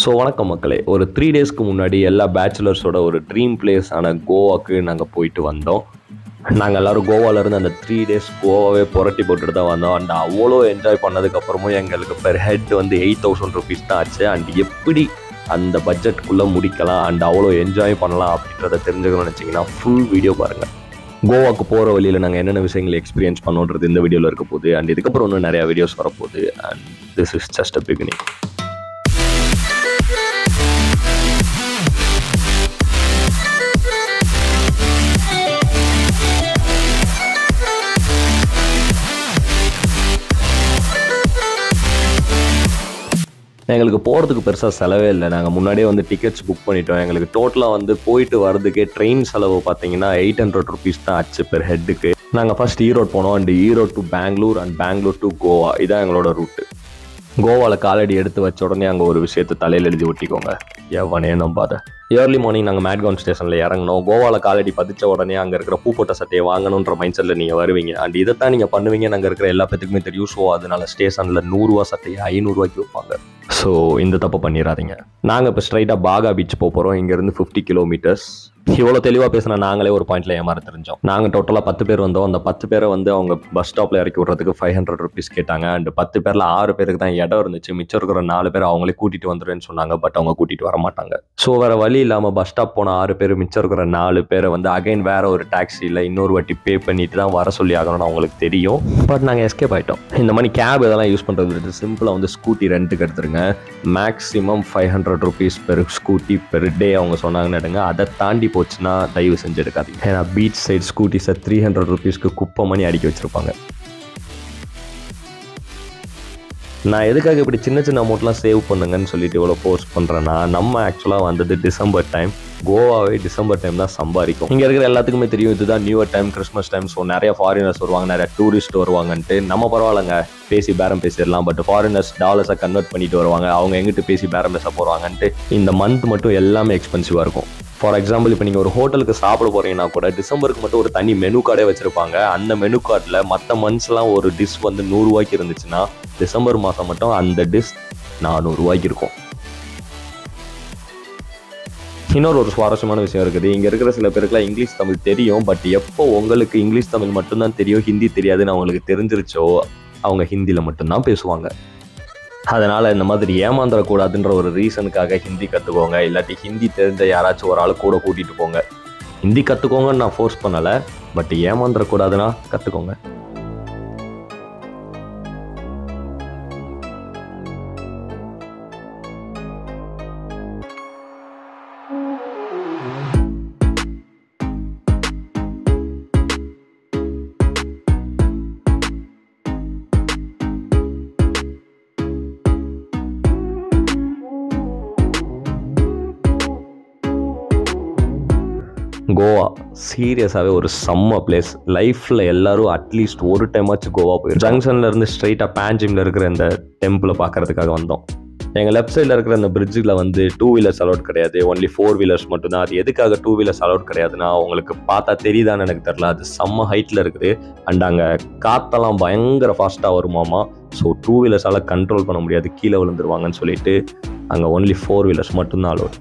So வணக்கம் மக்களே ஒரு த்ரீ டேஸ்க்கு முன்னாடி எல்லா பேச்சுலர்ஸோட ஒரு ட்ரீம் பிளேஸ் ஆன கோவாக்கு நாங்கள் போயிட்டு வந்தோம் நாங்கள் எல்லோரும் கோவாலேருந்து அந்த த்ரீ டேஸ் கோவாவே புரட்டி போட்டுட்டு தான் வந்தோம் அண்ட் அவ்வளோ என்ஜாய் பண்ணதுக்கப்புறமும் எங்களுக்கு பெர் ஹெட் வந்து எயிட் தௌசண்ட் ருபீஸ் தான் ஆச்சு அண்ட் எப்படி அந்த பட்ஜெட்குள்ளே முடிக்கலாம் அண்ட் அவ்வளோ என்ஜாய் பண்ணலாம் அப்படின்றத தெரிஞ்சுக்கணும்னு நினச்சிங்கன்னா ஃபுல் வீடியோ பாருங்கள் கோவாக்கு போகிற வழியில் நாங்கள் என்னென்ன விஷயங்களை எக்ஸ்பீரியன்ஸ் பண்ணோன்றது இந்த வீடியோவில் இருக்க போகுது அண்ட் இதுக்கப்புறம் இன்னும் நிறையா வீடியோஸ் வரப்போகுது and this is just a beginning எங்களுக்கு போகிறதுக்கு பெருசாக செலவே இல்லை நாங்கள் முன்னாடியே வந்து டிக்கெட்ஸ் புக் பண்ணிட்டோம் எங்களுக்கு டோட்டலாக வந்து போயிட்டு வரதுக்கே ட்ரெயின் செலவு பார்த்தீங்கன்னா எயிட் ஹண்ட்ரட் ருபீஸ் தான் ஆச்சு பெர் ஹெட்டுக்கு நாங்கள் ஃபர்ஸ்ட் ஈரோட் போனோம் and Erode to Bangalore and Bangalore to Goa இதான் எங்களோட ரூட்டு கோவாவில் காலடி எடுத்து வச்ச உடனே அங்கே ஒரு விஷயத்தை தலையில் எழுதி ஒட்டிக்கோங்க எவனே நம்பாத ஏர்லி மார்னிங் நாங்கள் மேட்கவுன் ஸ்டேஷனில் இறங்கணும் கோவாவில் காலடி பதிச்ச உடனே அங்கே இருக்கிற பூப்போட்ட சட்டையை வாங்கணுன்ற மைண்ட் செட்டில் நீங்கள் வருவீங்க அண்ட் இதை தான் நீங்கள் பண்ணுவீங்க அங்கே இருக்கிற எல்லா பேத்துக்குமே தெரியும் ஸோ அதனால ஸ்டேஷனில் நூறுரூவா சட்டையை ஐநூறுரூவாய்க்கு வைப்பாங்க ஸோ இந்த தப்பு பண்ணிடாதீங்க நாங்கள் இப்போ ஸ்ட்ரைட்டாக பாகா பீச் போக போகிறோம் இங்கேருந்து ஃபிஃப்டி கிலோமீட்டர்ஸ் இவ்வளோ தெளிவாக பேசினா நாங்களே ஒரு பாயிண்ட்ல ஏமாற தெரிஞ்சோம் நாங்கள் டோட்டலாக பத்து பேர் வந்தோம் அந்த பத்து பேரை வந்து அவங்க பஸ் ஸ்டாப்பில் இறக்கி விட்றதுக்கு ஃபைவ் ஹண்ட்ரட் ருபீஸ் கேட்டாங்க அண்ட் பத்து பேரில் ஆறு பேருக்கு தான் இடம் இருந்துச்சு மிச்சம் இருக்கிற நாலு பேர் அவங்களே கூட்டிகிட்டு வந்துடுன்னு சொன்னாங்க பட் அவங்க கூட்டிகிட்டு வர மாட்டாங்க ஸோ வேறு வழி இல்லாமல் பஸ் ஸ்டாப் போன ஆறு பேர் மிச்சம் இருக்கிற நாலு பேரை வந்து அகைன் வேற ஒரு டாக்ஸியில் இன்னொரு வாட்டி பே பண்ணிட்டு தான் வர சொல்லி ஆகணும்னு அவங்களுக்கு தெரியும் பட் நாங்கள் எஸ்கேப் ஆகிட்டோம் இந்த மாதிரி கேப் இதெல்லாம் யூஸ் பண்ணுறது சிம்பிளாக வந்து ஸ்கூட்டி ரெண்ட்டுக்கு எடுத்துருங்க maximum five hundred rupees per scooty per day அவங்க சொன்னாங்கன்னு எடுங்க அதை தாண்டி போச்சுன்னா தயவு செஞ்சு எடுக்காதீங்க ஏன்னா பீச் சைடு ஸ்கூட்டிஸை த்ரீ ஹண்ட்ரட் ருபீஸ்க்கு குப்பை மணி அடிக்க வச்சுருப்பாங்க நான் எதுக்காக இப்படி சின்ன சின்ன அமௌண்ட்லாம் சேவ் பண்ணுங்கன்னு சொல்லிட்டு இவ்வளோ போஸ்ட் பண்ணுறேன்னா நம்ம ஆக்சுவலாக வந்தது டிசம்பர் டைம் கோவாவே டிசம்பர் டைம் தான் சம்பாதிக்கும் இங்கே இருக்கிற எல்லாத்துக்குமே தெரியும் இதுதான் new year time Christmas time so நிறைய ஃபாரினர்ஸ் வருவாங்க நிறைய டூரிஸ்ட் வருவாங்கன்ட்டு நம்ம பரவாயில்லைங்க பேசி பேரம் பேசிடலாம் பட் ஃபாரினர்ஸ் டாலர்ஸை கன்வெர்ட் பண்ணிட்டு வருவாங்க அவங்க எங்கிட்டு பேசி பேரம் பேச போகிறாங்கன்ட்டு இந்த மந்த் மட்டும் எல்லாமே எக்ஸ்பென்சிவாக இருக்கும் ஃபார் எக்ஸாம்பிள் இப்போ நீங்கள் ஒரு ஹோட்டலுக்கு சாப்பிட போகிறீங்கன்னா கூட டிசம்பருக்கு மட்டும் ஒரு தனி மெனு கார்டே வச்சுருப்பாங்க அந்த மெனு கார்டில் மற்ற மந்த்ஸ்லாம் ஒரு டிஷ் வந்து நூறுரூவாய்க்கு இருந்துச்சுன்னா டிசம்பர் மாதம் மட்டும் அந்த டிஷ் நானூறுரூவாய்க்கு இருக்கும் இன்னொரு ஒரு சுவாரஸ்யமான விஷயம் இருக்குது இங்கே இருக்கிற சில பேருக்குலாம் இங்கிலீஷ் தமிழ் தெரியும் பட் எப்போ உங்களுக்கு இங்கிலீஷ் தமிழ் மட்டும்தான் தெரியும் ஹிந்தி தெரியாதுன்னு அவங்களுக்கு தெரிஞ்சிருச்சோ அவங்க ஹிந்தியில் மட்டும்தான் பேசுவாங்க அதனால் இந்த மாதிரி ஏமாந்துடக்கூடாதுன்ற ஒரு ரீசனுக்காக ஹிந்தி கற்றுக்கோங்க இல்லாட்டி ஹிந்தி தெரிஞ்ச யாராச்சும் ஒரு ஆள் கூட கூட்டிகிட்டு போங்க ஹிந்தி கற்றுக்கோங்கன்னு நான் ஃபோர்ஸ் பண்ணலை பட் ஏமாந்துடக்கூடாதுன்னா கற்றுக்கோங்க கோவா சீரியஸாகவே ஒரு செம்ம பிளேஸ் லைஃப்பில் எல்லாரும் அட்லீஸ்ட் ஒரு டைமாச்சும் கோவா போய் ஜங்ஷன்ல இருந்து ஸ்ட்ரைட்டாக பேஞ்சிமில் இருக்கிற இந்த டெம்பிளை பார்க்கறதுக்காக வந்தோம் எங்கள் லெஃப்ட் சைடில் இருக்கிற அந்த பிரிட்ஜில் வந்து டூ வீலர்ஸ் அலௌட் கிடையாது ஒன்லி ஃபோர் வீலர்ஸ் மட்டும்தான் அது எதுக்காக டூ வீலர்ஸ் அலௌட் கிடையாதுன்னா உங்களுக்கு பார்த்தா தெரியுதான்னு எனக்கு தெரில அது செம்ம ஹைட்டில் இருக்குது அண்ட் அங்கே காற்றெல்லாம் பயங்கர ஃபாஸ்ட்டாக வருமாமா ஸோ டூ வீலர்ஸால் கண்ட்ரோல் பண்ண முடியாது கீழே விழுந்துருவாங்கன்னு சொல்லிட்டு அங்கே ஒன்லி ஃபோர் வீலர்ஸ் மட்டும்தான் அலௌட்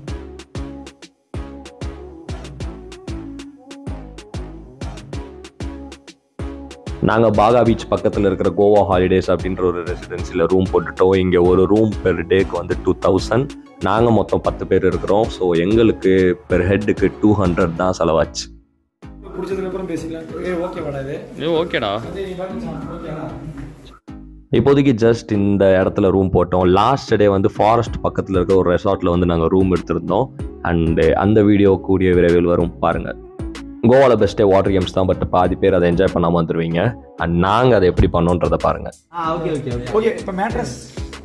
நாங்கள் பாகா பீச் பக்கத்தில் இருக்கிற கோவா ஹாலிடேஸ் அப்படின்ற ஒரு ரெசிடென்சியில் ரூம் போட்டுட்டோம் இங்கே ஒரு ரூம் பெர் டேக்கு வந்து டூ தௌசண்ட் நாங்கள் மொத்தம் பத்து பேர் இருக்கிறோம் ஸோ எங்களுக்கு பெர் ஹெட்டுக்கு டூ ஹண்ட்ரட் தான் செலவாச்சு பிடிச்சதுக்கு அப்புறம் பேசிக்கலாம் ஏ ஓகே வாடா இது ஏ ஓகேடா அதே நீ பாட்டு ஓகேடா இப்போதைக்கு ஜஸ்ட் இந்த இடத்துல ரூம் போட்டோம் லாஸ்ட் டே வந்து ஃபாரஸ்ட் பக்கத்தில் இருக்க ஒரு ரெசார்ட்டில் வந்து நாங்கள் ரூம் எடுத்திருந்தோம் அண்டு அந்த வீடியோ கூடிய விரைவில் வரும் பாருங்கள் கோவாவில் பெஸ்ட்டே வாட்டர் கேம்ஸ் தான் பட் பாதி பேர் அதை என்ஜாய் பண்ணாமல் வந்துடுவீங்க அண்ட் நாங்கள் அதை எப்படி பண்ணோன்றதை பாருங்கள் ஓகே இப்போ மேட்ரஸ்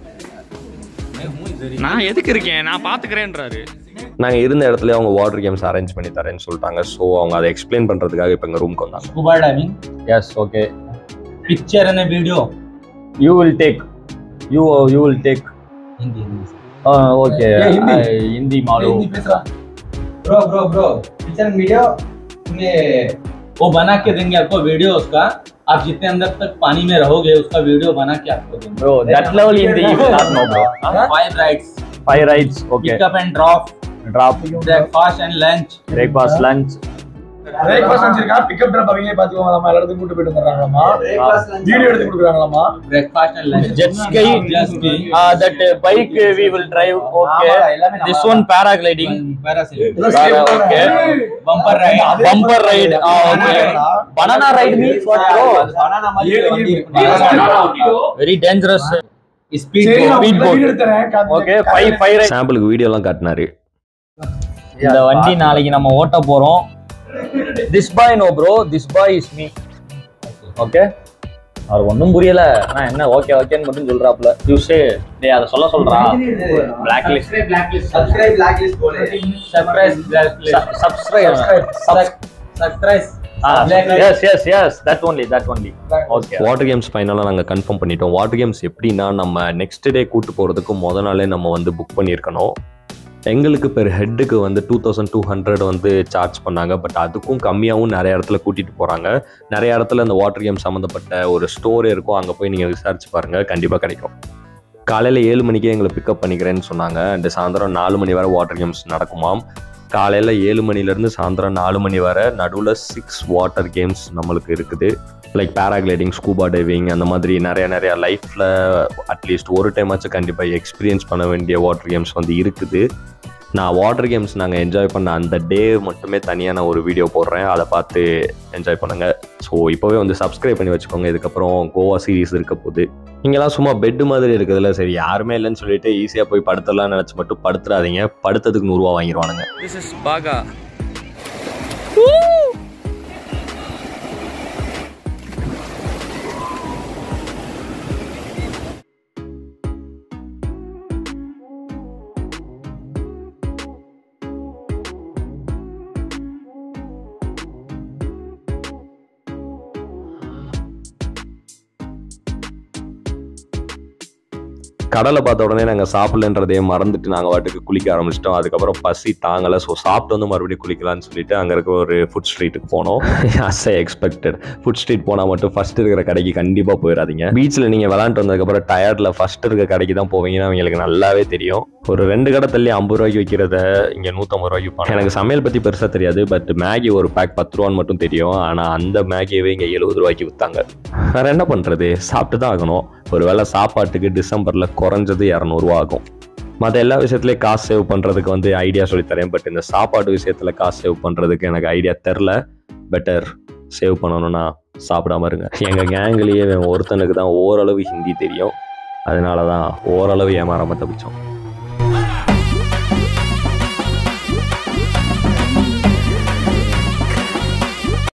நான் எதுக்கு இருக்கேன் நான் பாத்துக்கிறேன்றாரு நாங்கள் இருந்த இடத்துல அவங்க வாட்டர் கேம்ஸ் அரேஞ்ச் பண்ணி தரேன்னு சொல்லிட்டாங்க ஸோ அவங்க அதை எக்ஸ்பிளைன் பண்ணுறதுக்காக இப்போ எங்கள் ரூம்க்கு வந்தாங்க scuba diving yes okay picture and a video you will take you you will take hindi hindi okay Yeah, Hindi. Hindi Hindi पेसरा bro bro bro picture and video तुमने वो बना के देंगे आपको वीडियो उसका आप जितने अंदर तक पानी में रहोगे उसका वीडियो बना के आपको देंगे bro that level Hindi you not no bro five rides five rides okay Pick up and drop. Drop Breakfast and lunch. Breakfast lunch breakfast வச்சிருக்கா பிக்கப் ட்ராப் அவங்களே பாத்துக்குவாங்களாமா எல்லாத்தையும் கூட்டு போயிட்டு வந்துடுறாங்களாமா பிரேக்ஃபாஸ்ட் வீடியோ எடுத்து கொடுக்குறாங்களாமா Breakfast and lunch. Jet ski. Jet ski. That bike we will drive okay ஆமாடா, எல்லாமே திஸ் நம்ம one paragliding Parasailing. Okay Bumper ride. Bumper ride ஆ okay banana ride means what bro banana மாதிரி ஏழு வண்டி ஏழு இருக்கு. வெரி டேஞ்சரஸ் Speed சரி boat. நான் Speed boat. வீடியோ எடுத்துறேன் ஓகே ஃபைவ் ஃபைவ் ரைட் சாம்பிளுக்கு வீடியோலாம் காட்டினாரு இந்த வண்டி நாளைக்கு நம்ம ஓட்ட போறோம் this boy no bro this boy is me okay அவர் ஒன்றும் புரியல ஆனா என்ன ஓகே ஓகேன்னு மட்டும் சொல்றாப்ல யூஸே டேய் அதை சொல்ல சொல்றான் பிளாக் லிஸ்ட் Subscribe blacklist போடு. Surprise. blacklist. Subscribe Surprise. Yes yes yes that only that only okay water games ஃபைனலாக நாங்கள் கன்ஃபார்ம் பண்ணிட்டோம் வாட்டர் கேம்ஸ் எப்படின்னா நம்ம நெக்ஸ்ட் டே கூட்டு போகிறதுக்கு முத நாளே நம்ம வந்து புக் பண்ணியிருக்கணும் எங்களுக்கு பெர் ஹெட்டுக்கு வந்து டூ தௌசண்ட் டூ ஹண்ட்ரட் வந்து சார்ஜ் பண்ணாங்க பட் அதுக்கும் கம்மியாகவும் நிறைய இடத்துல கூட்டிகிட்டு போகிறாங்க நிறைய இடத்துல இந்த வாட்டர் கேம் சம்மந்தப்பட்ட ஒரு ஸ்டோர் இருக்கும் அங்கே போய் நீங்கள் விசாரிச்சு பாருங்கள் கண்டிப்பாக கிடைக்கும் காலையில் ஏழு மணிக்கே எங்களை பிக்கப் பண்ணிக்கிறேன்னு சொன்னாங்க அண்ட் சாயந்தரம் நாலு மணி வரை வாட்டர் கேம்ஸ் நடக்குமாம் காலையில் ஏழு மணிலேருந்து சாயந்தரம் நாலு மணி வரை நடுவில் சிக்ஸ் வாட்டர் கேம்ஸ் நம்மளுக்கு இருக்குது லைக் பேராகிளைடிங் ஸ்கூபா டைவிங் அந்த மாதிரி நிறைய நிறைய லைஃப்பில் அட்லீஸ்ட் ஒரு டைமாச்சும் கண்டிப்பாக எக்ஸ்பீரியன்ஸ் பண்ண வேண்டிய வாட்டர் கேம்ஸ் வந்து இருக்குது நான் வாட்டர் கேம்ஸ் நாங்கள் என்ஜாய் பண்ண அந்த டே மட்டுமே தனியாக நான் ஒரு வீடியோ போடுறேன் அதை பார்த்து என்ஜாய் பண்ணுங்கள் ஸோ இப்போவே வந்து சப்ஸ்கிரைப் பண்ணி வச்சுக்கோங்க இதுக்கப்புறம் கோவா சீரிஸ் இருக்க போகுது இங்கெல்லாம் சும்மா பெட்டு மாதிரி இருக்குதுல்ல சரி யாருமே இல்லைன்னு சொல்லிட்டு ஈஸியாக போய் படுத்துடலாம்னு நினச்சி மட்டும் படுத்துறாதீங்க படுத்ததுக்கு நூறுரூவா வாங்கிடுவானுங்க திஸ் இஸ் பாகா கடலை பார்த்த உடனே நாங்கள் சாப்பிடலன்றதையே மறந்துட்டு நாங்கள் வாட்டுக்கு குளிக்க ஆரம்பிச்சிட்டோம் அதுக்கப்புறம் பசி தாங்கலை ஸோ சாப்பிட்டு வந்து மறுபடியும் குளிக்கலாம்னு சொல்லிட்டு அங்கே இருக்க ஒரு ஃபுட் ஸ்ட்ரீட்டுக்கு போனோம் as I expected food street போனால் மட்டும் ஃபர்ஸ்ட் இருக்கிற கடைக்கு கண்டிப்பாக போயிடாதீங்க பீச்சில் நீங்கள் விளாண்டு வந்ததுக்கப்புறம் டயர்டில் ஃபர்ஸ்ட் இருக்க கடைக்கு தான் போவீங்கன்னு அவங்களுக்கு நல்லாவே தெரியும் ஒரு ரெண்டு கடை தள்ளி ஐம்பது ரூபாய்க்கு விற்கிறத இங்கே நூற்றம்பது ரூபாய்க்கு விற்பாங்க எனக்கு சமையல் பற்றி பெருசாக தெரியாது பட் மேகி ஒரு பேக் பத்து ரூபான்னு மட்டும் தெரியும் ஆனால் அந்த மேகியவே இங்கே எழுபது ரூபாய்க்கு விற்றாங்க வேற என்ன பண்ணுறது சாப்பிட்டு தான் ஆகணும் ஒருவேளை சாப்பாட்டுக்கு டிசம்பரில் குறைஞ்சது இரநூறுவா ஆகும் மற்ற எல்லா விஷயத்துலையும் காசு சேவ் பண்ணுறதுக்கு வந்து ஐடியா சொல்லித்தரேன் பட் இந்த சாப்பாடு விஷயத்தில் காசு சேவ் பண்ணுறதுக்கு எனக்கு ஐடியா தெரில பெட்டர் சேவ் பண்ணணும்னா சாப்பிடாம இருங்க எங்கள் கேங்லேயே ஒருத்தனுக்கு தான் ஓரளவு ஹிந்தி தெரியும் அதனால தான் ஓரளவு ஏமாறாம தப்பிச்சோம்